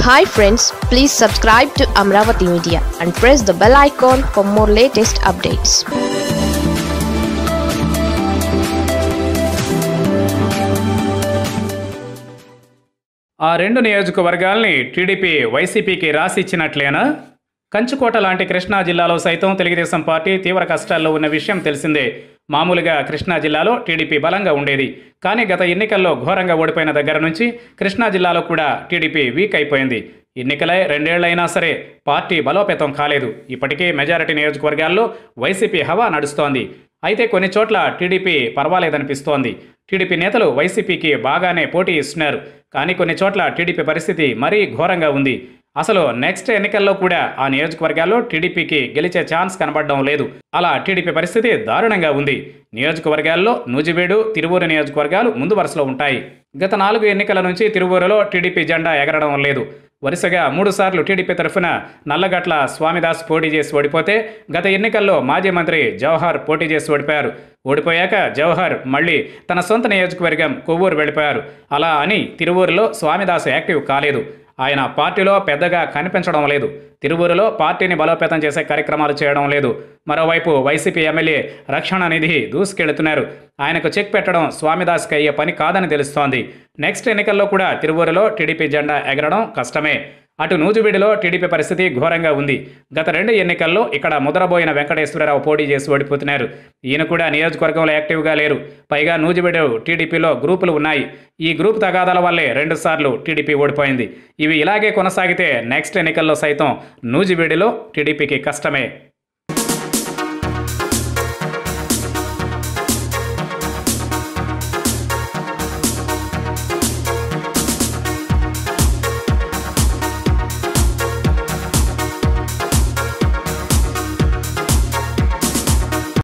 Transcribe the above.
hi friends please subscribe to Amaravati media and press the bell icon for more latest updates ఆ రెండు నియోజకవర్గాల్ని TDP వైసీపీకి రాసిచ్చినట్లేనా కంచుకోట లాంటి కృష్ణా జిల్లాలో సైతం తెలుగుదేశం పార్టీ తీవ్ర కష్టాల్లో ఉన్న విషయం తెలిసిందే మామూలుగా కృష్ణా జిల్లాలో టీడీపీ బలంగా ఉండేది కానీ గత ఎన్నికల్లో ఘోరంగా ఓడిపోయిన దగ్గర నుంచి కృష్ణా జిల్లాలో కూడా టీడీపీ వీక్ అయిపోయింది ఎన్నికలై రెండేళ్లైనా సరే పార్టీ బలోపేతం కాలేదు ఇప్పటికే మెజారిటీ నియోజకవర్గాల్లో వైసీపీ హవా నడుస్తోంది అయితే కొన్ని చోట్ల టీడీపీ పర్వాలేదనిపిస్తోంది టీడీపీ నేతలు వైసీపీకి బాగానే పోటీ ఇస్తున్నారు కానీ కొన్ని చోట్ల టీడీపీ పరిస్థితి మరీ ఘోరంగా ఉంది అసలు నెక్స్ట్ ఎన్నికల్లో కూడా ఆ నియోజకవర్గాల్లో టీడీపీకి గెలిచే ఛాన్స్ కనబడడం లేదు అలా టీడీపీ పరిస్థితి దారుణంగా ఉంది నియోజకవర్గాల్లో నూజివీడు తిరువూరు నియోజకవర్గాలు ముందు వరుసలో ఉంటాయి గత నాలుగు ఎన్నికల నుంచి తిరువూరులో టీడీపీ జెండా ఎగరడం లేదు వరుసగా మూడుసార్లు టీడీపీ తరఫున నల్లగట్ల స్వామిదాస్ పోటీ చేసి ఓడిపోతే గత ఎన్నికల్లో మాజీ మంత్రి జవహర్ పోటీ చేసి ఓడిపోయారు ఓడిపోయాక జవహర్ మళ్ళీ తన సొంత నియోజకవర్గం కొవ్వూరు వెళ్ళిపోయారు అలా అని తిరువూరులో స్వామిదాస్ యాక్టివ్ కాలేదు ఆయన పార్టీలో పెద్దగా కనిపించడం లేదు తిరువూరులో పార్టీని బలోపేతం చేసే కార్యక్రమాలు చేయడం లేదు మరోవైపు వైసీపీ ఎమ్మెల్యే రక్షణ నిధి దూసుకెళ్తున్నారు ఆయనకు చెక్ పెట్టడం స్వామిదాస్కి అయ్యే పని కాదని తెలుస్తోంది నెక్స్ట్ ఎన్నికల్లో కూడా తిరువూరులో టీడీపీ జెండా ఎగరడం కష్టమే అటు నూజివీడులో టీడీపీ పరిస్థితి ఘోరంగా ఉంది గత రెండు ఎన్నికల్లో ఇక్కడ ముదరబోయిన వెంకటేశ్వరరావు పోటీ చేసి ఓడిపోతున్నారు ఈయన కూడా నియోజకవర్గంలో యాక్టివ్గా లేరు పైగా నూజివీడు టీడీపీలో గ్రూపులు ఉన్నాయి ఈ గ్రూప్ తగాదాల వల్లే రెండుసార్లు టీడీపీ ఓడిపోయింది ఇవి ఇలాగే కొనసాగితే నెక్స్ట్ ఎన్నికల్లో సైతం నూజివీడులో టీడీపీకి కష్టమే